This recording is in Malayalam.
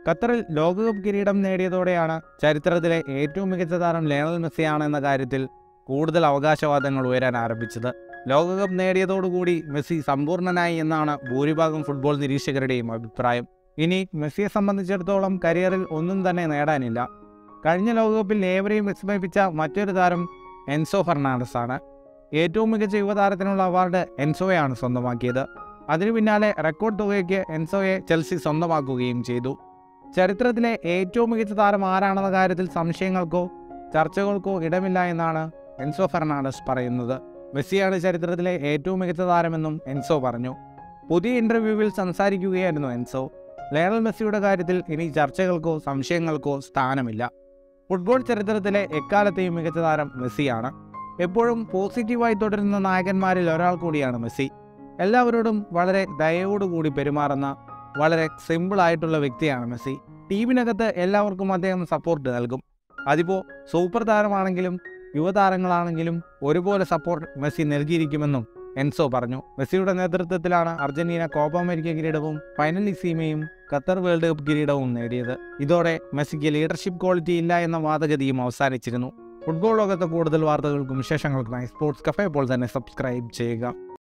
ഖത്തറിൽ ലോകകപ്പ് കിരീടം നേടിയതോടെയാണ് ചരിത്രത്തിലെ ഏറ്റവും മികച്ച താരം ലയണൽ മെസ്സിയാണ് എന്ന കാര്യത്തിൽ കൂടുതൽ അവകാശവാദങ്ങൾ ഉയരാൻ ആരംഭിച്ചത് ലോകകപ്പ് നേടിയതോടുകൂടി മെസ്സി സമ്പൂർണ്ണനായി എന്നാണ് ഭൂരിഭാഗം ഫുട്ബോൾ നിരീക്ഷകരുടെയും അഭിപ്രായം ഇനി മെസ്സിയെ സംബന്ധിച്ചിടത്തോളം കരിയറിൽ ഒന്നും തന്നെ നേടാനില്ല കഴിഞ്ഞ ലോകകപ്പിൽ ഏവരെയും വിസ്മയിപ്പിച്ച മറ്റൊരു താരം എൻസോ ഫെർണാണ്ടസ് ആണ് ഏറ്റവും മികച്ച യുവതാരത്തിനുള്ള അവാർഡ് എൻസോയാണ് സ്വന്തമാക്കിയത് അതിനു പിന്നാലെ റെക്കോർഡ് തുകയ്ക്ക് എൻസോയെ ചെൽസി സ്വന്തമാക്കുകയും ചെയ്തു ചരിത്രത്തിലെ ഏറ്റവും മികച്ച താരം ആരാണെന്ന കാര്യത്തിൽ സംശയങ്ങൾക്കോ ചർച്ചകൾക്കോ ഇടമില്ല എന്നാണ് എൻസോ ഫെർണാണ്ടസ് പറയുന്നത് മെസ്സിയാണ് ചരിത്രത്തിലെ ഏറ്റവും മികച്ച താരമെന്നും എൻസോ പറഞ്ഞു പുതിയ ഇൻ്റർവ്യൂവിൽ സംസാരിക്കുകയായിരുന്നു എൻസോ ലയണൽ മെസ്സിയുടെ കാര്യത്തിൽ ഇനി ചർച്ചകൾക്കോ സംശയങ്ങൾക്കോ സ്ഥാനമില്ല ഫുട്ബോൾ ചരിത്രത്തിലെ എക്കാലത്തെയും മികച്ച താരം മെസ്സിയാണ് എപ്പോഴും പോസിറ്റീവായി തുടരുന്ന നായകന്മാരിൽ ഒരാൾ കൂടിയാണ് മെസ്സി എല്ലാവരോടും വളരെ ദയയോടുകൂടി പെരുമാറുന്ന വളരെ സിമ്പിൾ ആയിട്ടുള്ള വ്യക്തിയാണ് മെസ്സി ടീമിനകത്ത് എല്ലാവർക്കും അദ്ദേഹം സപ്പോർട്ട് നൽകും അതിപ്പോൾ സൂപ്പർ താരമാണെങ്കിലും യുവതാരങ്ങളാണെങ്കിലും ഒരുപോലെ സപ്പോർട്ട് മെസ്സി നൽകിയിരിക്കുമെന്നും എൻസോ പറഞ്ഞു മെസ്സിയുടെ നേതൃത്വത്തിലാണ് അർജന്റീന കോപ്പ അമേരിക്ക കിരീടവും ഫൈനൽ സീമയും ഖത്തർ വേൾഡ് കപ്പ് കിരീടവും നേടിയത് ഇതോടെ മെസ്സിക്ക് ലീഡർഷിപ്പ് ക്വാളിറ്റി ഇല്ല എന്ന വാദഗതിയും അവസാനിച്ചിരുന്നു ഫുട്ബോൾ ലോകത്തെ കൂടുതൽ വാർത്തകൾക്കും വിശേഷങ്ങൾക്കുമായി സ്പോർട്സ് കഫേ ഇപ്പോൾ തന്നെ സബ്സ്ക്രൈബ് ചെയ്യുക